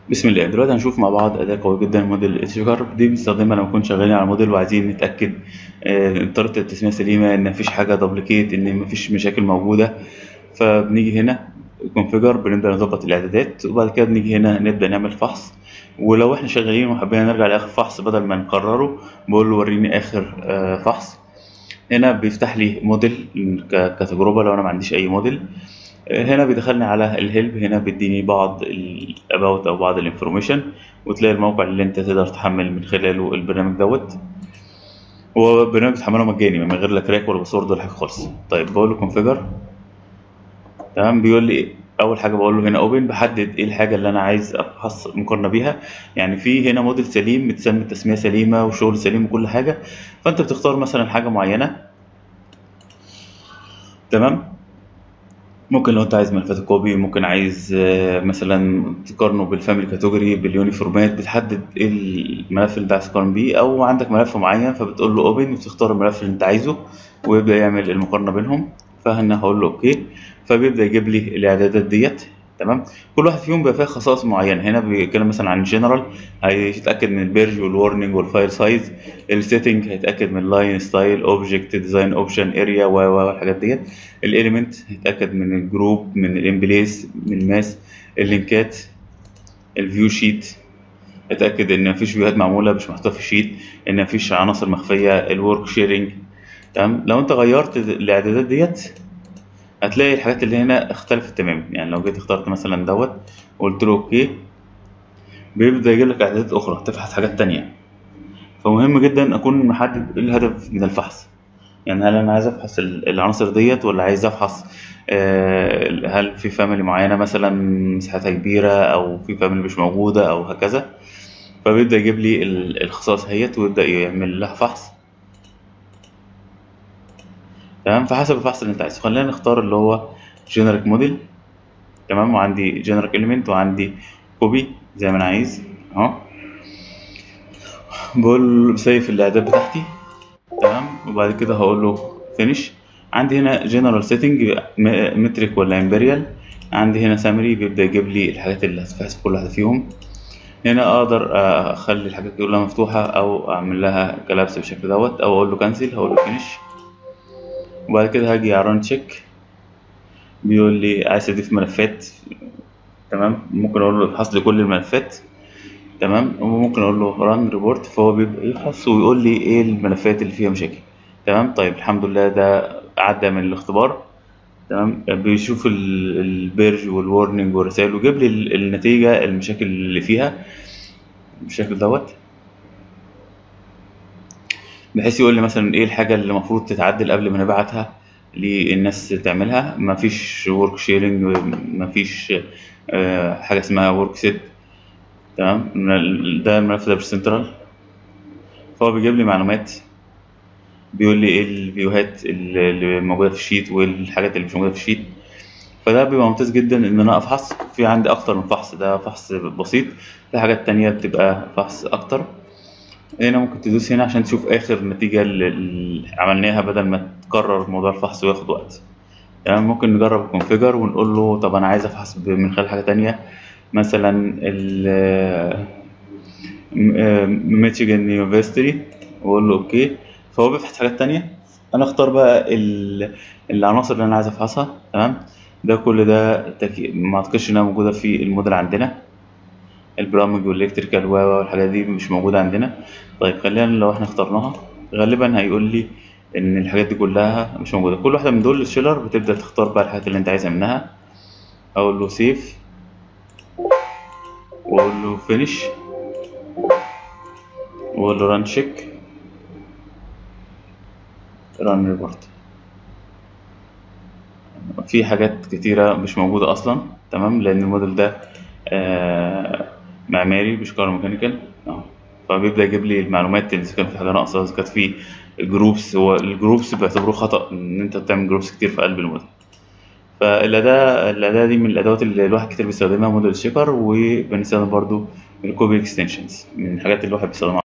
بسم الله دلوقتي هنشوف مع بعض أداة قوية جدا موديل اتشيكر دي بنستخدمها لما نكون شغالين على موديل وعايزين نتأكد آه، طريقة التسمية سليمة إن مفيش حاجة دبليكيت إن مفيش مشاكل موجودة فبنيجي هنا كونفيجر بنبدأ نظبط الإعدادات وبعد كده بنيجي هنا نبدأ نعمل فحص ولو احنا شغالين وحابين نرجع لآخر فحص بدل ما نكرره بقول له وريني آخر آه، فحص هنا بيفتح لي موديل ك- كتجربة لو أنا ما عنديش أي موديل هنا بيدخلني على الهيلب هنا بيديني بعض الاباوت او بعض الانفورميشن وتلاقي الموقع اللي انت تقدر تحمل من خلاله البرنامج دوت هو برنامج تحمله مجاني من غير لا كراك ولا باسورد ولا حاجه خالص طيب بقول له كونفيجر تمام بيقول لي اول حاجه بقول له هنا اوبن بحدد ايه الحاجه اللي انا عايز ابحث مقارنه بيها يعني في هنا موديل سليم متسمي تسميه سليمه وشغل سليم وكل حاجه فانت بتختار مثلا حاجه معينه تمام ممكن لو انت عايز ملفات كوبي ممكن عايز آه، مثلا تقارنه بالفاميلي كاتيجوري باليونيفورمات بتحدد ايه الملف اللي انت عايز تقارن بيه او عندك ملف معين فبتقول له اوبن وتختار الملف اللي انت عايزه ويبدا يعمل المقارنه بينهم فهنا هقول له اوكي فبيبدا يجيب لي الاعدادات ديت تمام كل واحد فيهم بيبقى فيه خصائص معينه هنا بيتكلم مثلا عن الجنرال هيتاكد من البيرج والورنينج والفايل سايز السيتنج هيتاكد من لاين ستايل اوبجكت ديزاين اوبشن اريا و و والحاجات ديت الاليمنت هيتاكد من الجروب من الامبليس من الماس اللينكات الفيو شيت اتاكد ان مفيش فيوهات معموله مش محطوطه في الشيت ان مفيش عناصر مخفيه الورك شيرنج تمام لو انت غيرت الاعدادات ديت هتلاقي الحاجات اللي هنا اختلفت تماما يعني لو جيت اخترت مثلا دوت وقلت له اوكي بيبدا يجيب لك اعدادات اخرى تبحث حاجات تانية فمهم جدا اكون محدد ايه الهدف من الفحص يعني هل انا عايز افحص ال- العناصر ديت ولا عايز افحص آه، هل في فاميلي معينه مثلا مساحتها كبيره او في فاميلي مش موجوده او هكذا فبيبدا يجيب لي ال- الخصائص هيت ويبدا يعمل لها فحص تمام فحسب الفحص اللي انت عايزه خلينا نختار اللي هو جينيريك موديل تمام وعندي جينيريك اليمنت وعندي كوبي زي ما انا عايز اهو بقول سيف الاعداد بتاعتي تمام وبعد كده هقول له فينيش عندي هنا جنرال سيتنج متريك ولا امبريال عندي هنا سامري بيبدا يجيب لي الحاجات اللي هتفحص في كل واحده فيهم هنا اقدر آه، اخلي الحاجات دي كلها مفتوحه او اعمل لها كلابس بالشكل دوت او اقول له كانسل هقول له فينيش وبعد كده هاجي على ران تشيك بيقول لي عايز اضيف ملفات تمام ممكن اقول له افحص لي كل الملفات تمام وممكن اقول له ران ريبورت فهو بيبقى يفحص ويقول لي ايه الملفات اللي فيها مشاكل تمام طيب الحمد لله ده عدى من الاختبار تمام بيشوف ال- البيرج والورنينج والرسائل ويجيب لي ال- النتيجة المشاكل اللي فيها بالشكل دوت بحيث يقول لي مثلا ايه الحاجة اللي المفروض تتعدل قبل ما نبعتها للناس تعملها مفيش ورك شيرنج مفيش آه، حاجة اسمها ورك سيت تمام ده الملف ده مش سنترال فهو بيجيب لي معلومات بيقول لي ايه الفيوهات اللي اللي موجوده في الشيت وايه الحاجات اللي مش موجوده في الشيت فده بيبقى ممتاز جدا ان انا افحص في عندي اكتر من فحص ده فحص بسيط في حاجات تانية بتبقى فحص اكتر هنا ممكن تدوس هنا عشان تشوف اخر نتيجة اللي اللي عملناها بدل ما تكرر موضوع الفحص وياخد وقت تمام ممكن نجرب الكونفيجر ونقول له طب انا عايز افحص ب- من خلال حاجة تانية مثلا ال ميشيغان يونيفرستي واقول له اوكي فهو بيفحص حاجات تانية انا اختار بقى ال- العناصر اللي انا عايز افحصها تمام ده كل ده تكي... ما اعتقدش انها موجودة في الموديل عندنا البرامج والالكتريكال و و والحاجات دي مش موجودة عندنا طيب خلينا لو احنا اخترناها غالبا هيقول لي ان الحاجات دي كلها مش موجودة كل واحدة من دول الشيلر بتبدأ تختار بقى الحاجات اللي انت عايزها منها اقول له سيف واقول له فينيش واقول له ران تشيك ران ريبورت في حاجات كتيرة مش موجودة أصلا تمام لأن الموديل ده آه، معماري مش كهروميكانيكال اه فبيبدأ يجيب لي المعلومات إذا كان في حاجة ناقصة إذا كانت في جروبس هو الجروبس بيعتبروه خطأ إن أنت تعمل جروبس كتير في قلب الموديل فالأداة الأداة دي من الأدوات اللي الواحد كتير بيستخدمها موديل شيكر وبنستخدم برضو الكوبي اكستنشنز من الحاجات اللي الواحد بيستخدمها